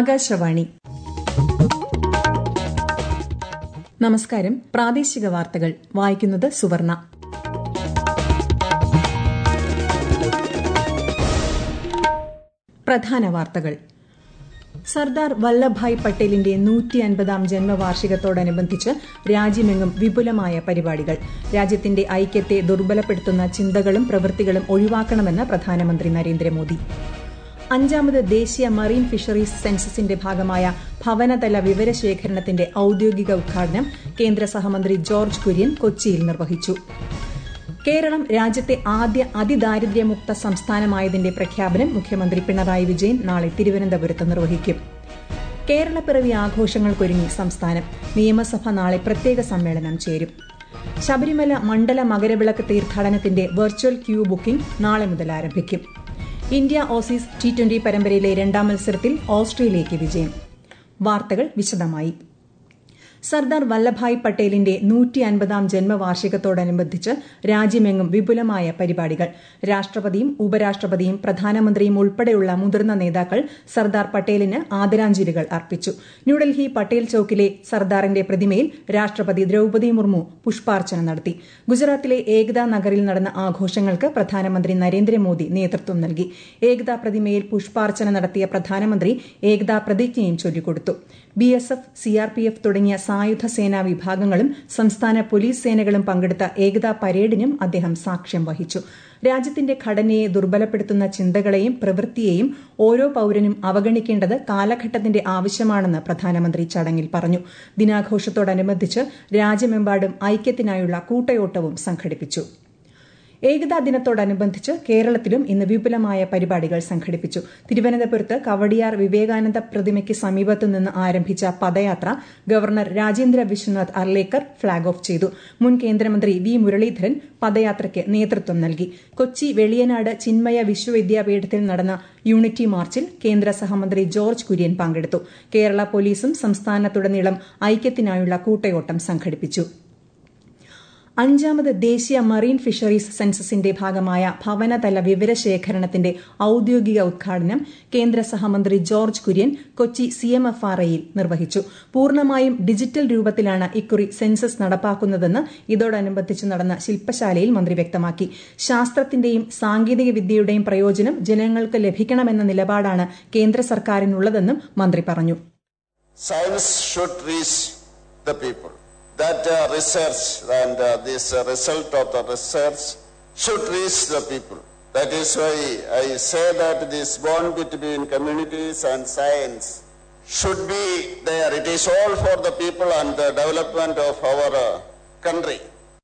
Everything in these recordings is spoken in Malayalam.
ആകാശവാണി നമസ്കാരം പ്രാദേശിക വാർത്തകൾ വായിക്കുന്നത് സുവർണ പ്രധാന വാർത്തകൾ സർദാർ വല്ലഭായ് പട്ടേലിന്റെ നൂറ്റി അൻപതാം ജന്മവാർഷികത്തോടനുബന്ധിച്ച് രാജ്യമെങ്ങും വിപുലമായ പരിപാടികൾ രാജ്യത്തിന്റെ ഐക്യത്തെ ദുർബലപ്പെടുത്തുന്ന ചിന്തകളും പ്രവൃത്തികളും ഒഴിവാക്കണമെന്ന് പ്രധാനമന്ത്രി നരേന്ദ്രമോദി അഞ്ചാമത് ദേശീയ മറീൻ ഫിഷറീസ് സെൻസസിന്റെ ഭാഗമായ ഭവനതല വിവരശേഖരണത്തിന്റെ ഔദ്യോഗിക ഉദ്ഘാടനം കേന്ദ്ര സഹമന്ത്രി ജോർജ് കുര്യൻ കൊച്ചിയിൽ നിർവഹിച്ചു കേരളം രാജ്യത്തെ ആദ്യ അതിദാരിദ്ര്യമുക്ത സംസ്ഥാനമായതിന്റെ പ്രഖ്യാപനം മുഖ്യമന്ത്രി പിണറായി വിജയൻ നാളെ തിരുവനന്തപുരത്ത് നിർവഹിക്കും കേരളപ്പിറവി ആഘോഷങ്ങൾക്കൊരുങ്ങി സംസ്ഥാനം നിയമസഭ നാളെ പ്രത്യേക സമ്മേളനം ചേരും ശബരിമല മണ്ഡല മകരവിളക്ക് തീർത്ഥാടനത്തിന്റെ വെർച്വൽ ക്യൂ ബുക്കിംഗ് നാളെ മുതൽ ആരംഭിക്കും ഇന്ത്യ ഓസീസ് ടി ട്വന്റി പരമ്പരയിലെ രണ്ടാം മത്സരത്തിൽ ഓസ്ട്രേലിയയ്ക്ക് വിജയം വാർത്തകൾ വിശദമായി സർദാർ വല്ലഭായ് പട്ടേലിന്റെ നൂറ്റി അൻപതാം ജന്മവാർഷികത്തോടനുബന്ധിച്ച് രാജ്യമെങ്ങും വിപുലമായ പരിപാടികൾ രാഷ്ട്രപതിയും ഉപരാഷ്ട്രപതിയും പ്രധാനമന്ത്രിയും ഉൾപ്പെടെയുള്ള മുതിർന്ന നേതാക്കൾ സർദാർ പട്ടേലിന് ആദരാഞ്ജലികൾ അർപ്പിച്ചു ന്യൂഡൽഹി പട്ടേൽ ചൌക്കിലെ സർദാറിന്റെ പ്രതിമയിൽ രാഷ്ട്രപതി ദ്രൌപദി മുർമു പുഷ്പാർച്ചന നടത്തി ഗുജറാത്തിലെ ഏകതാ നഗറിൽ നടന്ന ആഘോഷങ്ങൾക്ക് പ്രധാനമന്ത്രി നരേന്ദ്രമോദി നേതൃത്വം നൽകി ഏകതാ പ്രതിമയിൽ പുഷ്പാർച്ചന നടത്തിയ പ്രധാനമന്ത്രി ഏകതാ പ്രതിജ്ഞയും ചൊല്ലിക്കൊടുത്തു ബി എസ് എഫ് സിആർപിഎഫ് തുടങ്ങിയ സായുധ സേനാ വിഭാഗങ്ങളും സംസ്ഥാന പോലീസ് സേനകളും പങ്കെടുത്ത ഏകതാ പരേഡിനും അദ്ദേഹം സാക്ഷ്യം വഹിച്ചു രാജ്യത്തിന്റെ ഘടനയെ ദുർബലപ്പെടുത്തുന്ന ചിന്തകളെയും പ്രവൃത്തിയെയും ഓരോ പൌരനും അവഗണിക്കേണ്ടത് കാലഘട്ടത്തിന്റെ ആവശ്യമാണെന്ന് പ്രധാനമന്ത്രി ചടങ്ങിൽ പറഞ്ഞു ദിനാഘോഷത്തോടനുബന്ധിച്ച് രാജ്യമെമ്പാടും ഐക്യത്തിനായുള്ള കൂട്ടയോട്ടവും സംഘടിപ്പിച്ചു ഏകതാ ദിനത്തോടനുബന്ധിച്ച് കേരളത്തിലും ഇന്ന് വിപുലമായ പരിപാടികൾ സംഘടിപ്പിച്ചു തിരുവനന്തപുരത്ത് കവടിയാർ വിവേകാനന്ദ പ്രതിമയ്ക്ക് സമീപത്തു നിന്ന് ആരംഭിച്ച padayatra governor Rajendra Vishwanath Arlekar flag off ചെയ്തു മുൻ കേന്ദ്രമന്ത്രി വി മുരളീധരൻ പദയാത്രയ്ക്ക് നേതൃത്വം നൽകി കൊച്ചി വെളിയനാട് ചിന്മയ വിശ്വവിദ്യാപീഠത്തിൽ നടന്ന യൂണിറ്റി മാർച്ചിൽ കേന്ദ്ര സഹമന്ത്രി ജോർജ് കുര്യൻ പങ്കെടുത്തു കേരള പോലീസും സംസ്ഥാനത്തുടനീളം ഐക്യത്തിനായുള്ള കൂട്ടയോട്ടം സംഘടിപ്പിച്ചു അഞ്ചാമത് ദേശീയ മറീൻ ഫിഷറീസ് സെൻസസിന്റെ ഭാഗമായ ഭവനതല വിവരശേഖരണത്തിന്റെ ഔദ്യോഗിക ഉദ്ഘാടനം കേന്ദ്ര സഹമന്ത്രി ജോർജ് കുര്യൻ കൊച്ചി സിഎംഎഫ്ആർഐയിൽ നിർവഹിച്ചു പൂർണ്ണമായും ഡിജിറ്റൽ രൂപത്തിലാണ് ഇക്കുറി സെൻസസ് നടപ്പാക്കുന്നതെന്ന് ഇതോടനുബന്ധിച്ച് നടന്ന ശില്പശാലയിൽ മന്ത്രി വ്യക്തമാക്കി ശാസ്ത്രത്തിന്റെയും സാങ്കേതിക വിദ്യയുടെയും പ്രയോജനം ജനങ്ങൾക്ക് ലഭിക്കണമെന്ന നിലപാടാണ് കേന്ദ്ര സർക്കാരിനുള്ളതെന്നും മന്ത്രി പറഞ്ഞു science should reach the people that uh, research and uh, this uh, result of the research should reach the people. That is why I say that this bond between communities and science should be there. It is all for the people and the development of our country.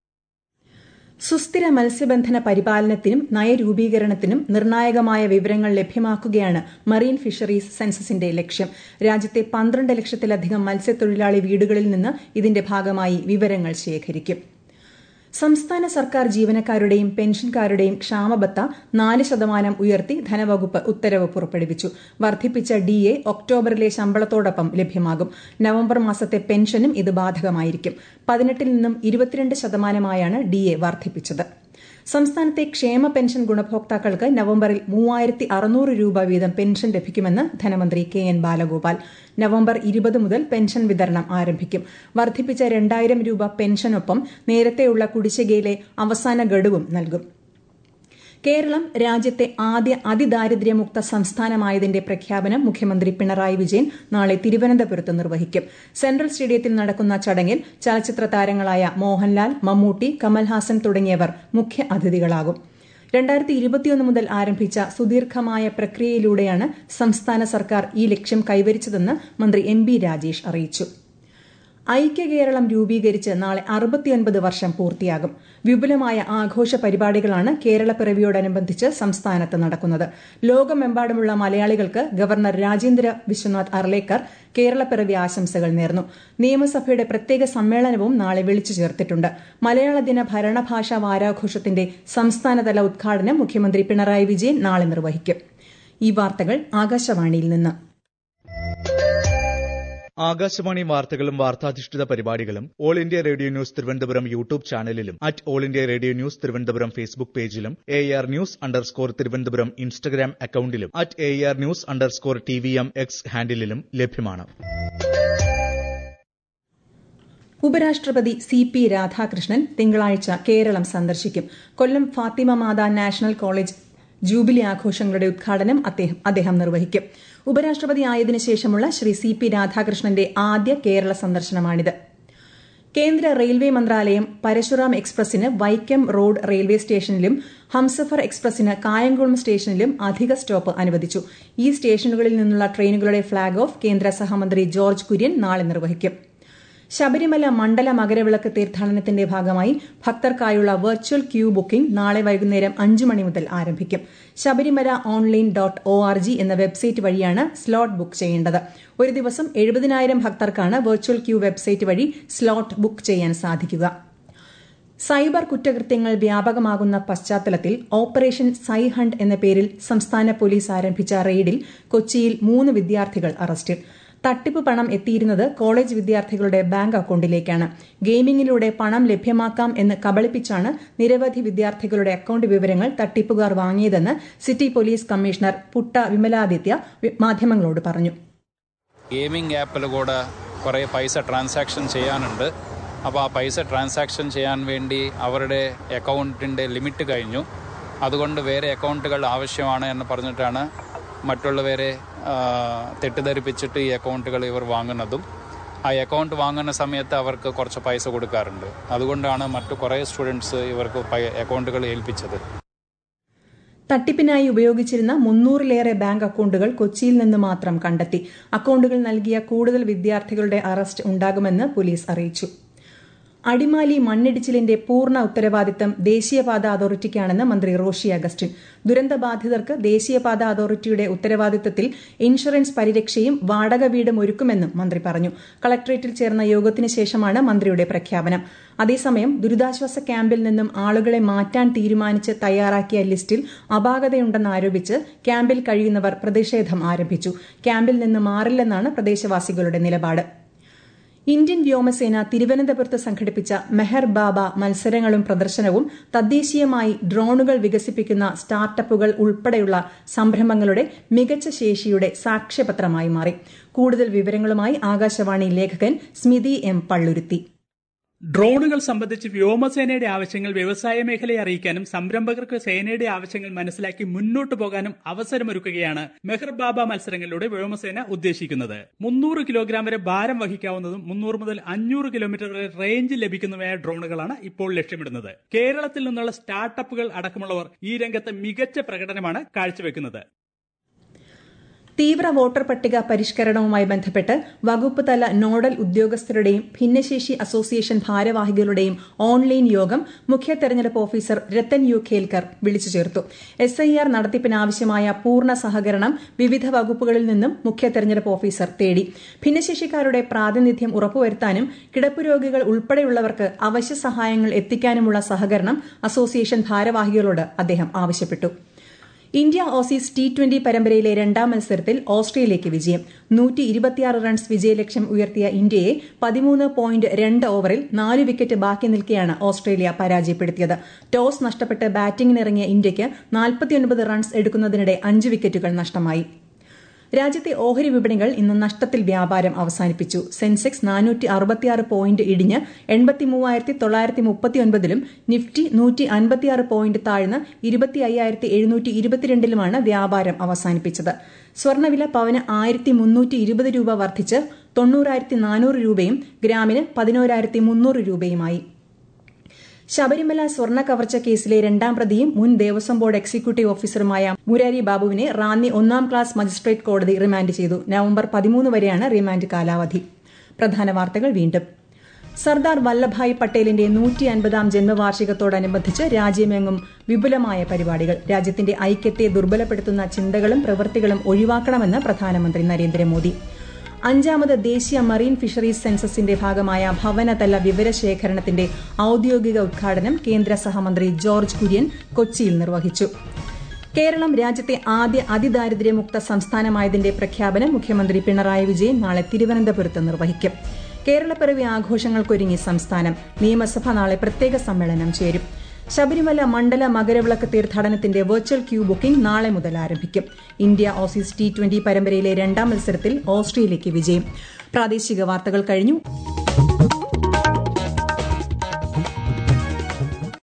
സുസ്ഥിര മത്സ്യബന്ധന പരിപാലനത്തിനും നയരൂപീകരണത്തിനും നിർണായകമായ വിവരങ്ങൾ ലഭ്യമാക്കുകയാണ് മറീൻ ഫിഷറീസ് സെൻസസിന്റെ ലക്ഷ്യം രാജ്യത്തെ പന്ത്രണ്ട് ലക്ഷത്തിലധികം മത്സ്യത്തൊഴിലാളി വീടുകളിൽ നിന്ന് ഇതിന്റെ ഭാഗമായി വിവരങ്ങൾ ശേഖരിക്കും സംസ്ഥാന സർക്കാർ ജീവനക്കാരുടെയും പെൻഷൻകാരുടെയും ക്ഷാമബത്ത നാല് ശതമാനം ഉയർത്തി ധനവകുപ്പ് ഉത്തരവ് പുറപ്പെടുവിച്ചു വർദ്ധിപ്പിച്ച ഡി എ ഒക്ടോബറിലെ ശമ്പളത്തോടൊപ്പം ലഭ്യമാകും നവംബർ മാസത്തെ പെൻഷനും ഇത് ബാധകമായിരിക്കും പതിനെട്ടിൽ നിന്നും ഇരുപത്തിരണ്ട് ശതമാനമായാണ് ഡി എ വർദ്ധിപ്പിച്ചത് സംസ്ഥാനത്തെ ക്ഷേമ പെൻഷൻ ഗുണഭോക്താക്കൾക്ക് നവംബറിൽ മൂവായിരത്തി അറുന്നൂറ് രൂപ വീതം പെൻഷൻ ലഭിക്കുമെന്ന് ധനമന്ത്രി കെ എൻ ബാലഗോപാൽ നവംബർ ഇരുപത് മുതൽ പെൻഷൻ വിതരണം ആരംഭിക്കും വർദ്ധിപ്പിച്ച രണ്ടായിരം രൂപ പെൻഷനൊപ്പം നേരത്തെയുള്ള കുടിശ്ശികയിലെ അവസാന ഗഡുവും നൽകും കേരളം രാജ്യത്തെ ആദ്യ അതിദാരിദ്ര്യമുക്ത സംസ്ഥാനമായതിന്റെ പ്രഖ്യാപനം മുഖ്യമന്ത്രി പിണറായി വിജയൻ നാളെ തിരുവനന്തപുരത്ത് നിർവഹിക്കും സെൻട്രൽ സ്റ്റേഡിയത്തിൽ നടക്കുന്ന ചടങ്ങിൽ ചലച്ചിത്ര താരങ്ങളായ മോഹൻലാൽ മമ്മൂട്ടി കമൽഹാസൻ തുടങ്ങിയവർ മുഖ്യ അതിഥികളാകും രണ്ടായിരത്തി ഇരുപത്തിയൊന്ന് മുതൽ ആരംഭിച്ച സുദീർഘമായ പ്രക്രിയയിലൂടെയാണ് സംസ്ഥാന സർക്കാർ ഈ ലക്ഷ്യം കൈവരിച്ചതെന്ന് മന്ത്രി എം ബി രാജേഷ് അറിയിച്ചു ഐക്യ കേരളം രൂപീകരിച്ച് നാളെ അറുപത്തിയൊൻപത് വർഷം പൂർത്തിയാകും വിപുലമായ ആഘോഷ പരിപാടികളാണ് കേരളപ്പിറവിയോടനുബന്ധിച്ച് സംസ്ഥാനത്ത് നടക്കുന്നത് ലോകമെമ്പാടുമുള്ള മലയാളികൾക്ക് ഗവർണർ രാജേന്ദ്ര വിശ്വനാഥ് അർലേക്കർ കേരളപ്പിറവി ആശംസകൾ നേർന്നു നിയമസഭയുടെ പ്രത്യേക സമ്മേളനവും നാളെ വിളിച്ചു ചേർത്തിട്ടുണ്ട് മലയാള ദിന ഭരണഭാഷാ വാരാഘോഷത്തിന്റെ സംസ്ഥാനതല ഉദ്ഘാടനം മുഖ്യമന്ത്രി പിണറായി വിജയൻ നാളെ നിർവഹിക്കും ഈ വാർത്തകൾ ആകാശവാണിയിൽ നിന്ന് ആകാശവാണി വാർത്തകളും വാർത്താധിഷ്ഠിത പരിപാടികളും All India Radio News Thiruvananthapuram YouTube ചാനലിലും at All India Radio News Thiruvananthapuram Facebook പേജിലും A R News underscore Thiruvananthapuram Instagram അക്കൌണ്ടിലും at A R News underscore T V M X ഹാൻഡിലും ലഭ്യമാണ് ഉപരാഷ്ട്രപതി സി പി രാധാകൃഷ്ണൻ തിങ്കളാഴ്ച കേരളം സന്ദർശിക്കും Kollam Fathima Matha National College jubilee ആഘോഷങ്ങളുടെ ഉദ്ഘാടനം അദ്ദേഹം നിർവഹിക്കും ഉപരാഷ്ട്രപതി ആയതിനു ശേഷമുള്ള ശ്രീ സി പി രാധാകൃഷ്ണന്റെ ആദ്യ കേരള സന്ദർശനമാണിത് കേന്ദ്ര റെയിൽവേ മന്ത്രാലയം പരശുറാം എക്സ്പ്രസിന് വൈക്കം റോഡ് റെയിൽവേ സ്റ്റേഷനിലും ഹംസഫർ എക്സ്പ്രസിന് കായംകുളം സ്റ്റേഷനിലും അധിക സ്റ്റോപ്പ് അനുവദിച്ചു ഈ സ്റ്റേഷനുകളിൽ നിന്നുള്ള ട്രെയിനുകളുടെ ഫ്ളാഗ് ഓഫ് കേന്ദ്ര സഹമന്ത്രി ജോർജ് കുര്യൻ നാളെ നിർവഹിക്കും ശബരിമല മണ്ഡല മകരവിളക്ക് തീർത്ഥാടനത്തിന്റെ ഭാഗമായി ഭക്തർക്കായുള്ള വെർച്വൽ ക്യൂ ബുക്കിംഗ് നാളെ വൈകുന്നേരം അഞ്ചു മണി മുതൽ ആരംഭിക്കും Sabarimala online dot O R G എന്ന വെബ്സൈറ്റ് വഴിയാണ് സ്ലോട്ട് ബുക്ക് ചെയ്യേണ്ടത് ഒരു ദിവസം എഴുപതിനായിരം ഭക്തർക്കാണ് വെർച്വൽ ക്യൂ വെബ്സൈറ്റ് വഴി സ്ലോട്ട് ബുക്ക് ചെയ്യാൻ സാധിക്കുക സൈബർ കുറ്റകൃത്യങ്ങൾ വ്യാപകമാകുന്ന പശ്ചാത്തലത്തിൽ ഓപ്പറേഷൻ സൈഹണ്ട് എന്ന പേരിൽ സംസ്ഥാന പോലീസ് ആരംഭിച്ച റെയ്ഡിൽ കൊച്ചിയിൽ മൂന്ന് വിദ്യാർത്ഥികൾ അറസ്റ്റിൽ തട്ടിപ്പ് പണം എത്തിയിരുന്നത് കോളേജ് വിദ്യാർത്ഥികളുടെ ബാങ്ക് അക്കൌണ്ടിലേക്കാണ് ഗെയിമിംഗിലൂടെ പണം ലഭ്യമാക്കാം എന്ന് കബളിപ്പിച്ചാണ് നിരവധി വിദ്യാർത്ഥികളുടെ അക്കൌണ്ട് വിവരങ്ങൾ തട്ടിപ്പുകാർ വാങ്ങിയതെന്ന് city police commissioner Putta Vimaladitya മാധ്യമങ്ങളോട് പറഞ്ഞു ഗെയിമിംഗ് ആപ്പിൽ കൂടെ കുറേ പൈസ ട്രാൻസാക്ഷൻ ചെയ്യാനുണ്ട് അപ്പോൾ ആ പൈസ ട്രാൻസാക്ഷൻ ചെയ്യാൻ വേണ്ടി അവരുടെ അക്കൗണ്ടിൻ്റെ ലിമിറ്റ് കഴിഞ്ഞു അതുകൊണ്ട് വേറെ അക്കൗണ്ടുകൾ ആവശ്യമാണ് എന്ന് പറഞ്ഞിട്ടാണ് മറ്റുള്ളവരെ തെറ്റിദ്ധരിപ്പിച്ചിട്ട് ഈ അക്കൗണ്ടുകൾ ഇവർ വാങ്ങുന്നതും ആ അക്കൗണ്ട് വാങ്ങുന്ന സമയത്ത് അവർക്ക് കുറച്ച് പൈസ കൊടുക്കാറുണ്ട് അതുകൊണ്ടാണ് മറ്റു കുറേ സ്റ്റുഡൻസ് ഇവർക്ക് അക്കൗണ്ടുകൾ ഏൽപ്പിച്ചത് തട്ടിപ്പിനായി ഉപയോഗിച്ചിരുന്ന മുന്നൂറിലേറെ ബാങ്ക് അക്കൌണ്ടുകൾ കൊച്ചിയിൽ നിന്ന് മാത്രം കണ്ടെത്തി അക്കൌണ്ടുകൾ നൽകിയ കൂടുതൽ വിദ്യാർത്ഥികളുടെ അറസ്റ്റ് ഉണ്ടാകുമെന്ന് പോലീസ് അറിയിച്ചു അടിമാലി മണ്ണിടിച്ചിലിന്റെ പൂർണ്ണ ഉത്തരവാദിത്തം ദേശീയപാത അതോറിറ്റിക്കാണെന്ന് മന്ത്രി റോഷി അഗസ്റ്റിൻ ദുരന്തബാധിതർക്ക് ദേശീയപാത അതോറിറ്റിയുടെ ഉത്തരവാദിത്തത്തിൽ ഇൻഷുറൻസ് പരിരക്ഷയും വാടക വീടും ഒരുക്കുമെന്നും മന്ത്രി പറഞ്ഞു കളക്ടറേറ്റിൽ ചേർന്ന യോഗത്തിന് ശേഷമാണ് മന്ത്രിയുടെ പ്രഖ്യാപനം അതേസമയം ദുരിതാശ്വാസ ക്യാമ്പിൽ നിന്നും ആളുകളെ മാറ്റാൻ തീരുമാനിച്ച് തയ്യാറാക്കിയ ലിസ്റ്റിൽ അപാകതയുണ്ടെന്ന് ആരോപിച്ച് ക്യാമ്പിൽ കഴിയുന്നവർ പ്രതിഷേധം ആരംഭിച്ചു ക്യാമ്പിൽ നിന്ന് മാറില്ലെന്നാണ് പ്രദേശവാസികളുടെ നിലപാട് ഇന്ത്യൻ വ്യോമസേന തിരുവനന്തപുരത്ത് സംഘടിപ്പിച്ച മെഹർ ബാബ മത്സരങ്ങളും പ്രദർശനവും തദ്ദേശീയമായി ഡ്രോണുകൾ വികസിപ്പിക്കുന്ന സ്റ്റാർട്ടപ്പുകൾ ഉൾപ്പെടെയുള്ള സംരംഭങ്ങളുടെ മികച്ച ശേഷിയുടെ സാക്ഷ്യപത്രമായി മാറി കൂടുതൽ വിവരങ്ങളുമായി ആകാശവാണി ലേഖകൻ സ്മിതി എം പള്ളുരുത്തി ഡ്രോണുകൾ സംബന്ധിച്ച് വ്യോമസേനയുടെ ആവശ്യങ്ങൾ വ്യവസായ മേഖലയെ അറിയിക്കാനും സംരംഭകർക്ക് സേനയുടെ ആവശ്യങ്ങൾ മനസ്സിലാക്കി മുന്നോട്ടു പോകാനും അവസരമൊരുക്കുകയാണ് മെഹർ ബാബ മത്സരങ്ങളിലൂടെ വ്യോമസേന ഉദ്ദേശിക്കുന്നത് മുന്നൂറ് കിലോഗ്രാം വരെ ഭാരം വഹിക്കാവുന്നതും മുന്നൂറ് മുതൽ അഞ്ഞൂറ് കിലോമീറ്റർ വരെ റേഞ്ച് ലഭിക്കുന്നതുമായ ഡ്രോണുകളാണ് ഇപ്പോൾ ലക്ഷ്യമിടുന്നത് കേരളത്തിൽ നിന്നുള്ള സ്റ്റാർട്ടപ്പുകൾ അടക്കമുള്ളവർ ഈ രംഗത്ത് മികച്ച പ്രകടനമാണ് കാഴ്ചവെക്കുന്നത് തീവ്ര വോട്ടർ പട്ടിക പരിഷ്കരണവുമായി ബന്ധപ്പെട്ട് വകുപ്പ് തല നോഡൽ ഉദ്യോഗസ്ഥരുടെയും ഭിന്നശേഷി അസോസിയേഷൻ ഭാരവാഹികളുടെയും ഓൺലൈൻ യോഗം മുഖ്യ തെരഞ്ഞെടുപ്പ് ഓഫീസർ രത്തൻ യു ഖേൽക്കർ വിളിച്ചു ചേർത്തു എസ് ഐ ആർ നടത്തിപ്പിനാവശ്യമായ പൂർണ്ണ സഹകരണം വിവിധ വകുപ്പുകളിൽ നിന്നും മുഖ്യ തെരഞ്ഞെടുപ്പ് ഓഫീസർ തേടി ഭിന്നശേഷിക്കാരുടെ പ്രാതിനിധ്യം ഉറപ്പുവരുത്താനും കിടപ്പുരോഗികൾ ഉൾപ്പെടെയുള്ളവർക്ക് അവശ്യ സഹായങ്ങൾ എത്തിക്കാനുമുള്ള സഹകരണം അസോസിയേഷൻ ഭാരവാഹികളോട് അദ്ദേഹം ആവശ്യപ്പെട്ടു ഇന്ത്യ ഓസീസ് ടി ട്വന്റി പരമ്പരയിലെ രണ്ടാം മത്സരത്തിൽ ഓസ്ട്രേലിയയ്ക്ക് വിജയം നൂറ്റി ഇരുപത്തിയാറ് റൺസ് വിജയലക്ഷ്യം ഉയർത്തിയ ഇന്ത്യയെ പതിമൂന്ന് പോയിന്റ് രണ്ട് ഓവറിൽ നാല് വിക്കറ്റ് ബാക്കി നിൽക്കെയാണ് ഓസ്ട്രേലിയ പരാജയപ്പെടുത്തിയത് ടോസ് നഷ്ടപ്പെട്ട് ബാറ്റിംഗിനിറങ്ങിയ ഇന്ത്യയ്ക്ക് നാൽപ്പത്തിയൊൻപത് റൺസ് എടുക്കുന്നതിനിടെ അഞ്ച് വിക്കറ്റുകൾ നഷ്ടമായി രാജ്യത്തെ ഓഹരി വിപണികൾ ഇന്ന് നഷ്ടത്തിൽ വ്യാപാരം അവസാനിപ്പിച്ചു സെൻസെക്സ് നാനൂറ്റി അറുപത്തിയാറ് പോയിന്റ് ഇടിഞ്ഞ് എൺപത്തി മൂവായിരത്തി തൊള്ളായിരത്തി മുപ്പത്തിയൊൻപതിലും നിഫ്റ്റി നൂറ്റി അൻപത്തിയാറ് പോയിന്റ് താഴ്ന്ന് ഇരുപത്തി അയ്യായിരത്തി എഴുന്നൂറ്റി ഇരുപത്തിരണ്ടിലുമാണ് വ്യാപാരം അവസാനിപ്പിച്ചത് സ്വർണ്ണവില പവന് ആയിരത്തി മുന്നൂറ്റി ഇരുപത് രൂപ വർദ്ധിച്ച് തൊണ്ണൂറായിരത്തി നാനൂറ് രൂപയും ഗ്രാമിന് പതിനോരായിരത്തി മുന്നൂറ് രൂപയുമായി ശബരിമല സ്വർണ്ണ കവർച്ച കേസിലെ രണ്ടാം പ്രതിയും മുൻ ദേവസ്വം ബോർഡ് എക്സിക്യൂട്ടീവ് ഓഫീസറുമായ മുരാരി ബാബുവിനെ റാന്നി ഒന്നാം ക്ലാസ് മജിസ്ട്രേറ്റ് കോടതി റിമാൻഡ് ചെയ്തു നവംബർ പതിമൂന്ന് വരെയാണ് റിമാൻഡ് കാലാവധി പ്രധാന വാർത്തകൾ വീണ്ടും സർദാർ വല്ലഭായ് പട്ടേലിന്റെ നൂറ്റി അൻപതാം ജന്മവാർഷികത്തോടനുബന്ധിച്ച് രാജ്യമെങ്ങും വിപുലമായ പരിപാടികൾ രാജ്യത്തിന്റെ ഐക്യത്തെ ദുർബലപ്പെടുത്തുന്ന ചിന്തകളും പ്രവൃത്തികളും ഒഴിവാക്കണമെന്ന് പ്രധാനമന്ത്രി നരേന്ദ്രമോദി അഞ്ചാമത് ദേശീയ മറീൻ ഫിഷറീസ് സെൻസസിന്റെ ഭാഗമായ ഭവനതല വിവരശേഖരണത്തിന്റെ ഔദ്യോഗിക ഉദ്ഘാടനം കേന്ദ്ര സഹമന്ത്രി ജോർജ് കുര്യൻ കൊച്ചിയിൽ നിർവഹിച്ചു കേരളം രാജ്യത്തെ ആദ്യ അതിദാരിദ്ര്യമുക്ത സംസ്ഥാനമായതിന്റെ പ്രഖ്യാപനം മുഖ്യമന്ത്രി പിണറായി വിജയൻ നാളെ തിരുവനന്തപുരത്ത് നിർവഹിക്കും കേരളപ്പിറവി ആഘോഷങ്ങൾക്കൊരുങ്ങി സംസ്ഥാനം നിയമസഭ നാളെ പ്രത്യേക സമ്മേളനം ചേരും ശബരിമല മണ്ഡല മകരവിളക്ക് തീർത്ഥാടനത്തിന്റെ വെർച്വൽ ക്യൂ ബുക്കിംഗ് നാളെ മുതൽ ആരംഭിക്കും ഇന്ത്യ ഓസീസ് ടി ട്വന്റി പരമ്പരയിലെ രണ്ടാം മത്സരത്തിൽ ഓസ്ട്രേലിയയ്ക്ക് വിജയം പ്രാദേശിക വാർത്തകൾ കഴിഞ്ഞു